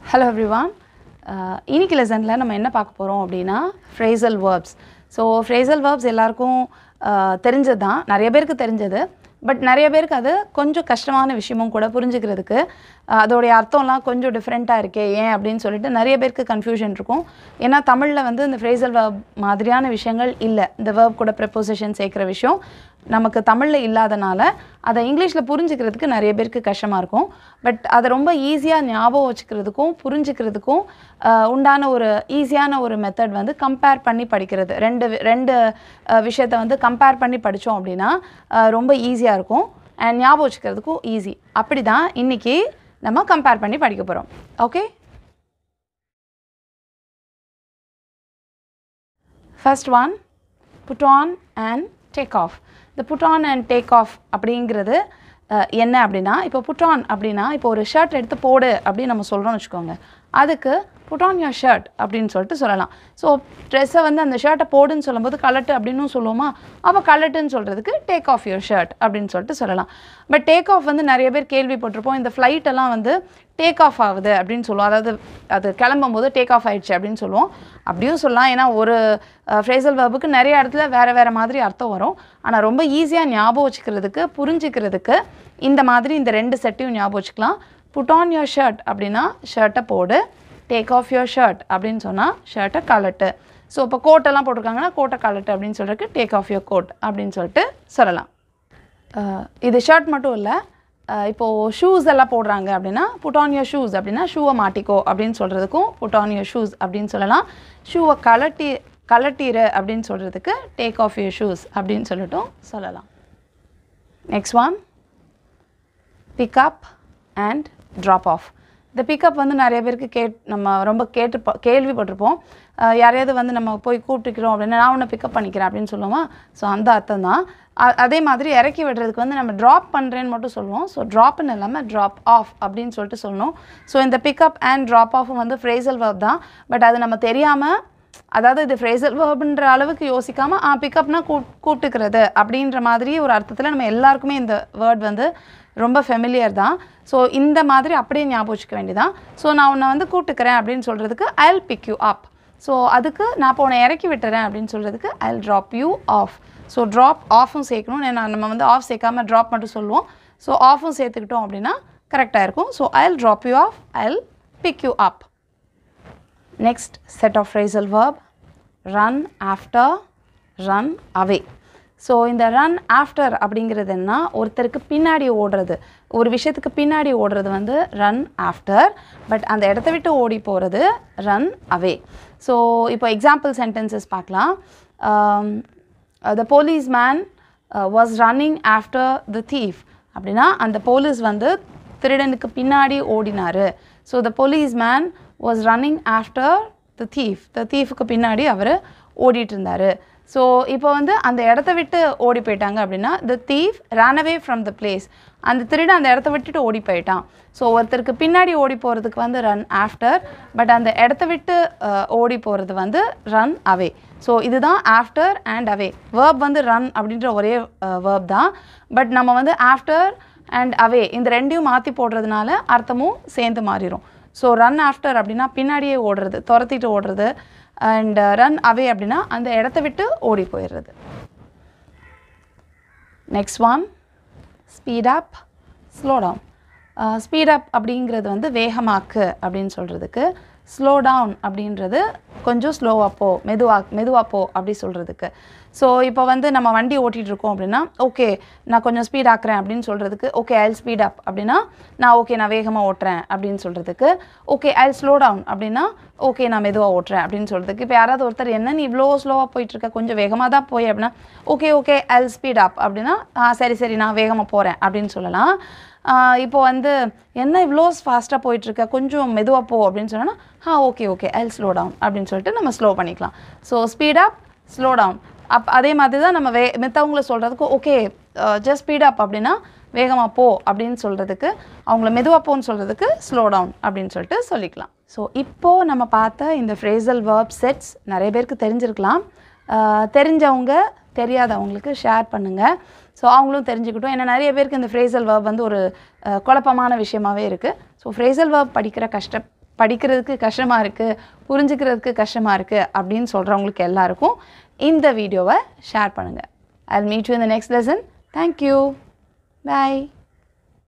Hello everyone இன்னைக்கு லெசனில் நம்ம என்ன பார்க்க போகிறோம் அப்படின்னா phrasal verbs so phrasal verbs எல்லாருக்கும் தெரிஞ்சது தான் நிறைய பேருக்கு தெரிஞ்சது பட் நிறைய பேருக்கு அது கொஞ்சம் கஷ்டமான விஷயமும் கூட புரிஞ்சுக்கிறதுக்கு அஹ், அதோடைய அர்த்தம்லாம் கொஞ்சம் டிஃப்ரெண்ட்டாக இருக்கே ஏன் அப்படின்னு சொல்லிட்டு நிறைய பேருக்கு கன்ஃபியூஷன் இருக்கும் ஏன்னா தமிழில் வந்து இந்த ஃப்ரேசல் வேர்ப் மாதிரியான விஷயங்கள் இல்லை இந்த வேர்ப் கூட ப்ரெப்போசிஷன் சேர்க்குற விஷயம் நமக்கு தமிழில் இல்லாதனால அதை இங்கிலீஷில் புரிஞ்சுக்கிறதுக்கு நிறைய பேருக்கு கஷ்டமாக இருக்கும் பட் அதை ரொம்ப ஈஸியாக ஞாபகம் வச்சுக்கிறதுக்கும் புரிஞ்சுக்கிறதுக்கும் ஆஹ், உண்டான ஒரு ஈஸியான ஒரு மெத்தட் வந்து கம்பேர் பண்ணி படிக்கிறது ரெண்டு வி- ரெண்டு ஆஹ், விஷயத்தை வந்து கம்பேர் பண்ணி படித்தோம் அப்படின்னா ஆஹ், ரொம்ப ஈஸியாக இருக்கும் அண்ட் ஞாபகம் வச்சுக்கிறதுக்கும் ஈஸி அப்படி தான் இன்றைக்கி நம்ம கம்பேர் பண்ணி படிக்க போகிறோம் okay first one put on and take off இந்த put on and take off அப்படிங்கிறது அஹ், என்ன அப்படின்னா இப்போ புட் ஆன் அப்படின்னா இப்போ ஒரு ஷர்ட் எடுத்து போடு அப்படின்னு நம்ம சொல்கிறோம்னு வச்சுக்கோங்க அதுக்கு புட் ஆன் யோர் ஷர்ட் அப்படின்னு சொல்லிட்டு சொல்லலாம் ஸோ ட்ரெஸ்ஸை வந்து அந்த ஷர்ட்டை போடுன்னு சொல்லும்போது கலட்டு அப்படின்னும் சொல்லுவோமா அப்போ கலட்டுன்னு சொல்கிறதுக்கு டேக் ஆஃப் யுவர் ஷர்ட் அப்படின்னு சொல்லிட்டு சொல்லலாம் பட் டேக் ஆஃப் வந்து நிறைய பேர் கேள்விப்பட்டிருப்போம் இந்த ஃப்ளைட் எல்லாம் வந்து டேக் ஆஃப் ஆகுது அப்படின்னு சொல்லுவோம் அதாவது அது கிளம்பும் போது டேக் ஆஃப் ஆயிடுச்சு அப்படின்னு சொல்லுவோம் அப்படியும் சொல்லலாம் ஏன்னா ஒரு ஃப்ரேசல் வேர்புக்கு நிறைய இடத்துல வேறு வேறு மாதிரி அர்த்தம் வரும் ஆனால் ரொம்ப ஈஸியாக ஞாபகம் வச்சுக்கிறதுக்கு புரிஞ்சுக்கிறதுக்கு இந்த மாதிரி இந்த ரெண்டு செட்டையும் ஞாபகம் வச்சுக்கலாம் புட் ஆன் யோர் ஷர்ட் அப்படின்னா ஷர்ட்டை போடு டேக் ஆஃப் யோர் ஷர்ட் அப்படின்னு சொன்னால் ஷர்ட்டை கலட்டு ஸோ இப்போ கோட்டெல்லாம் போட்டிருக்காங்கன்னா கோட்டை கலட்டு அப்படின்னு சொல்கிறதுக்கு டேக் ஆஃப் யோர் கோட் அப்படின்னு சொல்லிட்டு சொல்லலாம் அஹ் இது ஷர்ட் மட்டும் இல்லை இப்போது ஷூஸ் எல்லாம் போடுறாங்க அப்படின்னா புட் ஆன் யோர் ஷூஸ் அப்படின்னா ஷூவை மாட்டிக்கோ அப்படின்னு சொல்கிறதுக்கும் புட் ஆன் யோர் ஷூஸ் அப்படின்னு சொல்லலாம் ஷூவை கலட்டி கலட்டிரு அப்படின்னு சொல்கிறதுக்கு டேக் ஆஃப் யோர் ஷூஸ் அப்படின்னு சொல்லிட்டும் சொல்லலாம் next one pickup and drop off இந்த பிக்கப் வந்து நிறைய பேருக்கு கேட் நம்ம ரொம்ப கேட்டு கேள்விப்பட்டிருப்போம் அஹ் யாரையாவது வந்து நம்ம போய் கூப்பிட்டுக்கிறோம் அப்படின்னா நான் உன்னை பிக்கப் பண்ணிக்கிறேன் அப்படின்னு சொல்லுவோமா ஸோ அந்த அர்த்தம் தான் அதே மாதிரி இறக்கி விடுறதுக்கு வந்து நம்ம ட்ராப் பண்ணுறேன்னு மட்டும் சொல்லுவோம் ஸோ ட்ராப்னு இல்லாமல் ட்ராப் ஆஃப் அப்படின்னு சொல்லிட்டு சொல்லணும் ஸோ இந்த பிக்கப் அண்ட் ட்ராப் ஆஃபும் வந்து ஃப்ரேசல் verb தான் பட் அது நம்ம தெரியாமல் அதாவது இது ஃப்ரேசல் வேர்புன்ற அளவுக்கு யோசிக்காமல் ஆ பிக்கப்னா கூ கூப்பிட்டுக்கிறது அப்படின்ற மாதிரி ஒரு அர்த்தத்தில் நம்ம எல்லாருக்குமே இந்த வேர்ட் வந்து ரொம்ப ஃபெமிலியர் தான் ஸோ இந்த மாதிரி அப்படியே ஞாபகம் வச்சுக்க வேண்டியதான் ஸோ நான் உன்னை வந்து கூப்பிட்டுக்கிறேன் அப்படின்னு சொல்கிறதுக்கு I'll pick you up so அதுக்கு நான் இப்போ உன்னை இறக்கி விட்டுறேன் அப்படின்னு சொல்கிறதுக்கு I'll drop you off so drop ஆஃபும் சேர்க்கணும் ஏன்னா நம்ம வந்து ஆஃப் சேர்க்காம ட்ராப் மட்டும் சொல்லுவோம் ஸோ ஆஃபும் சேர்த்துக்கிட்டோம் அப்படின்னா கரெக்டாக இருக்கும் so I'll drop you off I'll pick you up Next set of phrasal verb run after, run away. So இந்த ரன் ஆஃப்டர் அப்படிங்கிறது என்ன ஒருத்தருக்கு பின்னாடி ஓடுறது ஒரு விஷயத்துக்கு பின்னாடி ஓடுறது வந்து ரன் ஆஃப்டர் பட் அந்த இடத்த விட்டு ஓடி போகிறது ரன் அவே ஸோ இப்போ எக்ஸாம்பிள் சென்டென்சஸ் பார்க்கலாம் the policeman was running after the thief அப்படின்னா அந்த போலீஸ் வந்து திருடனுக்கு பின்னாடி ஓடினார் so the policeman was running after the thief the தீஃபுக்கு பின்னாடி அவர் ஓடிட்டு இருந்தார் ஸோ இப்போ வந்து அந்த இடத்த விட்டு ஓடி போயிட்டாங்க அப்படின்னா the thief ran away from the place அந்த திருடன் அந்த இடத்த விட்டுட்டு ஓடி போயிட்டான் ஸோ ஒருத்தருக்கு பின்னாடி ஓடி போகிறதுக்கு வந்து ரன் ஆஃப்டர் பட் அந்த இடத்த விட்டு அஹ், ஓடி போகிறது வந்து ரன் அவே ஸோ இதுதான் ஆஃப்டர் அண்ட் அவே வேர்ப் வந்து ரன் அப்படின்ற ஒரே வேர்ப் தான் பட் நம்ம வந்து ஆஃப்டர் அண்ட் அவே இந்த ரெண்டையும் மாற்றி போடுறதுனால அர்த்தமும் சேர்ந்து மாறிடும் ஸோ ரன் ஆஃப்டர் அப்படின்னா பின்னாடியே ஓடுறது துரத்திட்டு ஓடுறது அண்ட் ரன் அவே அப்படின்னா அந்த இடத்த விட்டு ஓடி போயிடுறது next one speed up slow down speed up அப்படிங்கிறது வந்து வேகமாக்கு அப்படின்னு சொல்கிறதுக்கு ஸ்லோ டவுன் அப்படின்றது கொஞ்சம் ஸ்லோவாக போ மெதுவாக மெதுவாக போ அப்படி சொல்கிறதுக்கு ஸோ இப்போ வந்து நம்ம வண்டி ஓட்டிகிட்டு இருக்கோம் அப்படின்னா ஓகே நான் கொஞ்சம் ஸ்பீட் ஆக்குறேன் அப்படின்னு சொல்கிறதுக்கு ஓகே ஐல் ஸ்பீட் அப் அப்படின்னா நான் ஓகே நான் வேகமாக ஓட்டுறேன் அப்படின்னு சொல்கிறதுக்கு ஓகே ஐல் ஸ்லோ டவுன் அப்படின்னா ஓகே நான் மெதுவாக ஓட்டுறேன் அப்படின்னு சொல்கிறதுக்கு இப்போ யாராவது ஒருத்தர் என்ன நீ இவ்வளோ ஸ்லோவாக போயிட்டுருக்க கொஞ்சம் வேகமாக தான் போய் அப்படின்னா okay okay I'll speed up அப்படின்னா ஆ சரி சரி நான் வேகமாக போகிறேன் அப்படின்னு சொல்லலாம் ஆஹ் இப்போ வந்து என்ன இவ்வளோ ஃபாஸ்ட்டாக போயிட்டுருக்க கொஞ்சம் மெதுவாக போ அப்படின்னு சொன்னா ஆ okay okay I'll slow down அப்படின்னு சொல்லிட்டு நம்ம ஸ்லோ பண்ணிக்கலாம் so speed up slow down up அதே மாதிரி தான் நம்ம வே மித்தவங்கள சொல்கிறதுக்கு ஓகே ஜஸ்ட் ஸ்பீட் அப் அப்படின்னா வேகமாக போ அப்படின்னு சொல்கிறதுக்கு அவங்கள மெதுவாக போன்னு சொல்கிறதுக்கு ஸ்லோ டவுன் அப்படின்னு சொல்லிட்டு சொல்லிக்கலாம் ஸோ இப்போது நம்ம பார்த்த இந்த ஃப்ரேசல் வேர்ப் செட்ஸ் நிறைய பேருக்கு தெரிஞ்சிருக்கலாம் ஆஹ் தெரிஞ்சவங்க தெரியாதவங்களுக்கு ஷேர் பண்ணுங்கள் ஸோ அவங்களும் தெரிஞ்சுக்கிட்டோம் ஏன்னா நிறைய பேருக்கு இந்த ஃப்ரேசல் வேர்ப் வந்து ஒரு அஹ், குழப்பமான விஷயமாவே இருக்குது ஸோ ஃப்ரேசல் வேர்ப் படிக்கிற கஷ்ட படிக்கிறதுக்கு கஷ்டமாக இருக்குது புரிஞ்சுக்கிறதுக்கு கஷ்டமாக இருக்குது அப்படின்னு சொல்கிறவங்களுக்கு எல்லாருக்கும் இந்த வீடியோவை ஷேர் பண்ணுங்கள் ஐ மீட் யூ இந்த நெக்ஸ்ட் லெசன் தேங்க்யூ பாய்